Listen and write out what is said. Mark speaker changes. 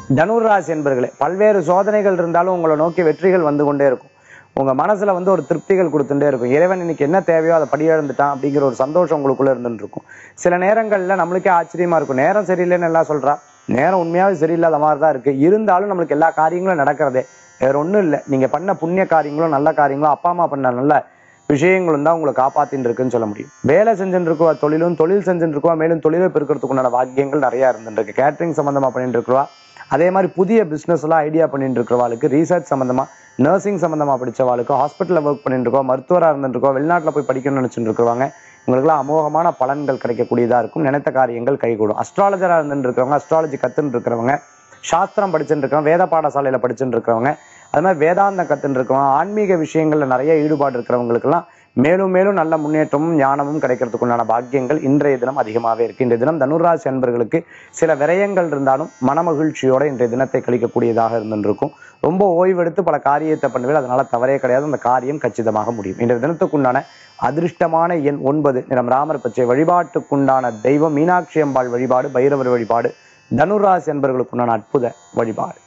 Speaker 1: தனுராசி என்பர்களே பல்வேறு சோதனைகள் இருந்தாலும் உங்களை நோக்கி வெற்றிகள் வந்து கொண்டே இருக்கும் உங்க மனசுல வந்து ஒரு திருப்திகள் கொடுத்துட்டே இருக்கும் இறைவன் இன்னைக்கு என்ன தேவையோ அதை படியிழந்துட்டான் அப்படிங்கிற ஒரு சந்தோஷம் உங்களுக்குள்ள இருந்துட்டு இருக்கும் சில நேரங்கள்ல நம்மளுக்கே ஆச்சரியமா இருக்கும் நேரம் சரியில்லைன்னு எல்லாம் சொல்றா நேரம் உண்மையாவே சரியில்லாத மாதிரி தான் இருக்கு இருந்தாலும் நம்மளுக்கு எல்லா காரியங்களும் நடக்கிறதே வேற ஒண்ணும் இல்லை நீங்க பண்ண புண்ணிய காரியங்களும் நல்ல காரியங்களும் அப்பா அம்மா பண்ண நல்ல விஷயங்களும் தான் உங்களை காப்பாத்தின்னு இருக்குன்னு சொல்ல முடியும் வேலை செஞ்சுட்டு இருக்கவா தொழிலும் தொழில் செஞ்சுட்டு இருக்கவா மேலும் தொழிலை பெருக்கிறதுக்கு உண்டான வாக்கியங்கள் நிறைய இருந்துட்டு இருக்கு கேட்டரிங் சம்பந்தமா பண்ணிட்டு இருக்கவா அதே மாதிரி புதிய பிசினஸ் எல்லாம் ஐடியா பண்ணிட்டு இருக்கிறவாளுக்கு ரீசர்ச் சம்பந்தமா நர்சிங் சம்பந்தமா படிச்சவாளுக்கு ஹாஸ்பிட்டல்ல ஒர்க் பண்ணிட்டு இருக்கோம் மருத்துவராக இருந்துட்டு இருக்கோம் வெளிநாட்டுல போய் படிக்கணும்னு நினைச்சிட்டு இருக்கிறவங்க உங்களுக்குலாம் அமோகமான பலன்கள் கிடைக்கக்கூடியதா இருக்கும் நினைத்த காரியங்கள் கைகூடும் அஸ்ட்ராலஜரா இருந்துட்டு இருக்கிறவங்க அஸ்ட்ராலஜி கத்துன்னு இருக்கிறவங்க சாஸ்திரம் படிச்சுட்டு இருக்கிறவங்க வேத பாடசாலையில படிச்சுட்டு இருக்கிறவங்க அது மாதிரி வேதாந்தம் கத்துன்னு இருக்கிறவங்க ஆன்மீக விஷயங்கள்ல நிறைய ஈடுபாடு இருக்கிறவங்களுக்கெல்லாம் மேலும் மேலும் நல்ல முன்னேற்றமும் ஞானமும் கிடைக்கிறதுக்குண்டான பாக்கியங்கள் இன்றைய தினம் அதிகமாகவே இருக்கு இன்றைய தினம் தனுராசி அன்பர்களுக்கு சில விரயங்கள் இருந்தாலும் மனமகிழ்ச்சியோட இன்றைய தினத்தை கழிக்கக்கூடியதாக இருந்துருக்கும் ரொம்ப ஓய்வெடுத்து பல காரியத்தை பண்ணுவேன் அதனால தவறே கிடையாது அந்த காரியம் கச்சிதமாக முடியும் இன்றைய தினத்துக்குண்டான அதிர்ஷ்டமான எண் ஒன்பது நிறம் ராமர் பச்சை வழிபாட்டுக்குண்டான தெய்வம் மீனாட்சி அம்பாள் வழிபாடு பைரவர் வழிபாடு தனுராசி என்பவர்களுக்குண்டான அற்புத வழிபாடு